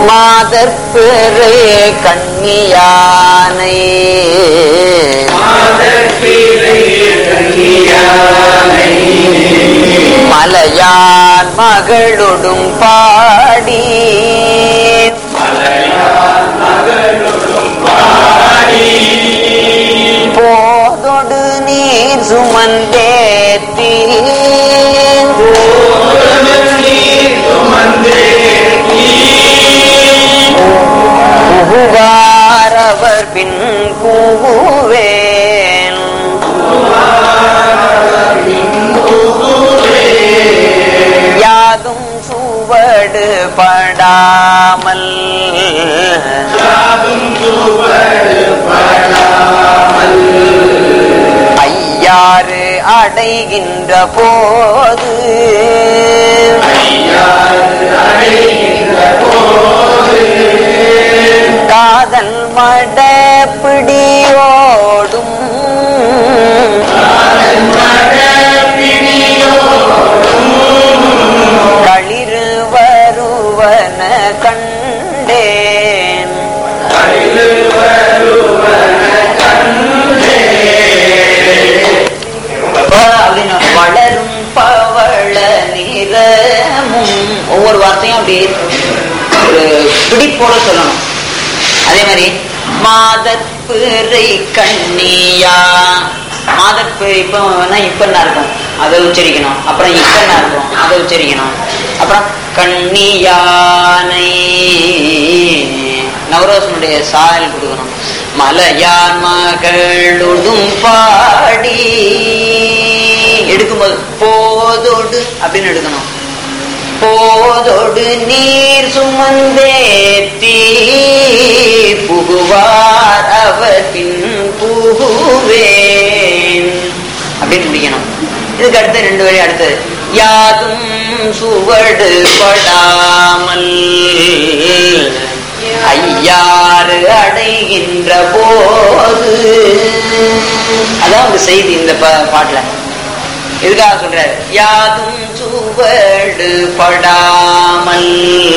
மாதற்பெரு கண்ணியானை மலையான் மகளொடும் பாடி போதொடு நீர் சுமந்தேத்தி புகுவாரவர் பின் கூவேன் யாதும் சுவடு படாமல் ஐயாறு அடைகின்ற போது காதல் மட பிடியோடும் களிறு வருவன கண்டேன் அப்படின்னு வளரும் பவள நிறமும் ஒவ்வொரு வார்த்தையும் அப்படி ஒரு பிடிப்போட சொல்லணும் அதே மாதிரி மாதப்பிறை கண்ணியா மாதப்பிறை இப்போ இப்பன்னா இருக்கும் அதை உச்சரிக்கணும் அப்புறம் இப்பன்னா இருக்கும் அதை உச்சரிக்கணும் அப்புறம் கண்ணியானை நவரோசனுடைய சாயல் கொடுக்கணும் மலையார் மகளுடும் பாடி எடுக்கும்போது போதோடு அப்படின்னு எடுக்கணும் போதொடு நீர் சுமந்தேத்தி புகுவார் அவர் பின் புகுவேன் அப்படின்னு முடிக்கணும் இதுக்கு அடுத்து ரெண்டு வழி அடுத்தது யாதும் சுவடு படாமல் ஐயாறு அடைகின்ற போது அதான் ஒரு செய்தி இந்த பா- பாட்டுல எதுக்காக சொல்றாரு யாதும் சுவடு படாமல்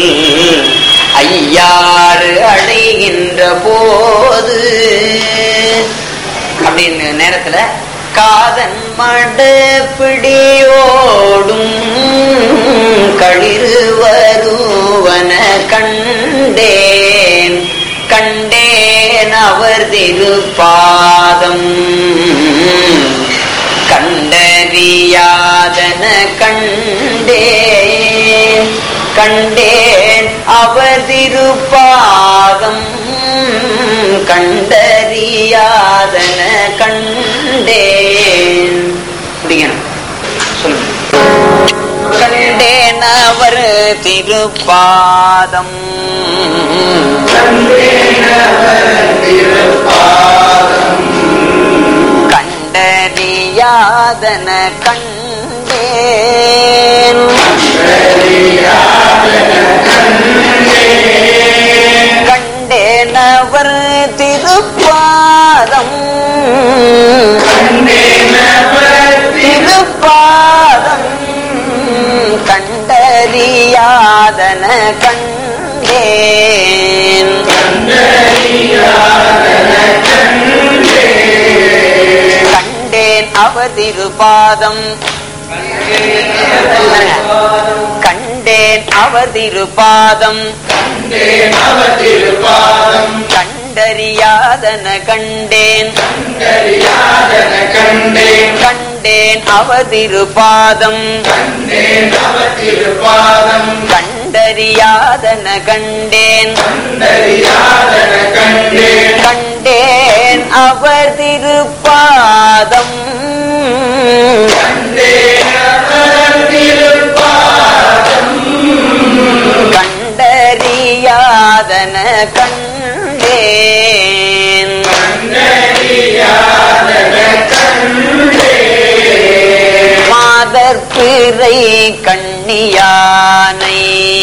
ஐயாறு அடைகின்ற போது அப்படின்னு நேரத்துல காதன் மட பிடியோடும் களிறு வருவன கண்டேன் கண்டேன் அவர் திருப்பாதம் கண்டறியாதன கண்டேன் கண்டேன் அவர் திருப்பாதம் கண்டறியாதன கண்டேன் முடிக்கணும் சொல்லுங்க கண்டேன் அவர் திருப்பாதம் கண்டறியாதன கண்டேன் கண்டேன் அவர் திருப்பாதம் திருப்பாதம் கண்டறியாதன கண்டேன் கண்டேன் அவர் திருப்பாதம் கண்டேன் அவர் திருப்பாதம் கண்டறியாதன கண்டேன் கண்டேன் அவர் திருப்பாதம் கண்டறியாதன கண்டேன் கண்டேன் அவர் திருப்பாதம் கண்டறியாதன கண்டேன் மாதர் பிறை கண்ணியானை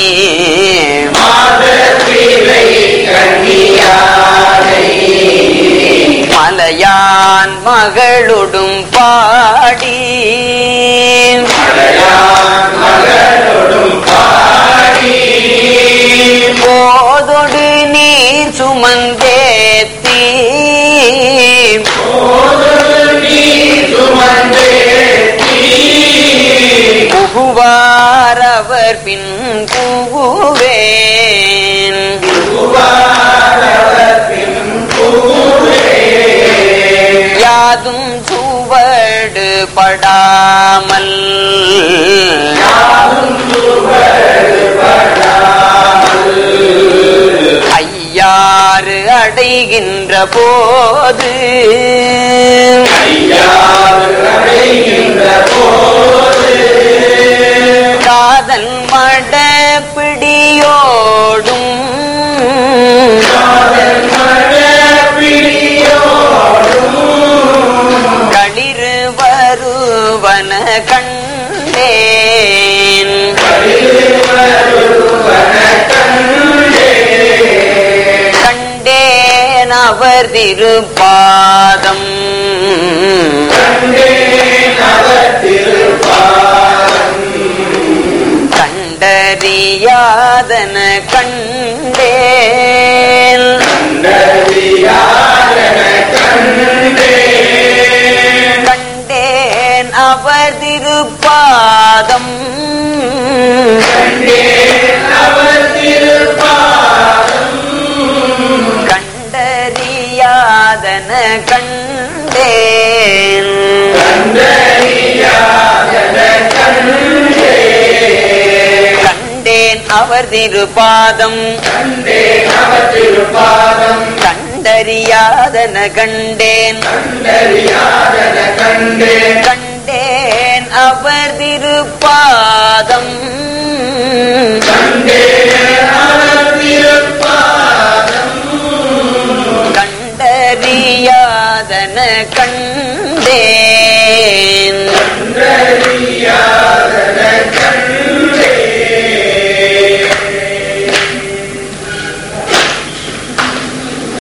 மலையான் மகளொடும் பாடி போத போதொடு நீர் சுமந்தேத்தி புகுவார் அவர் பின் புகுவேன் யாதும் சுவடு படாமல் ஐயாறு அடைகின்ற போது காதல் மட பிடியோடும் களிறு வருவன கண்டேன் கண்டேன் அவர் திருப்பாதம் கண்டறியாதன கண்டேன் கண்டேன் அவர் திருப்பாதம் கண்டறியாதன கண்டேன் கண்டேன் அவர் திருப்பாதம் கண்டறியாதன கண்டேன் கண்டேன் அவர் திருப்பாதம் கண்டறியாதன கண்டேன்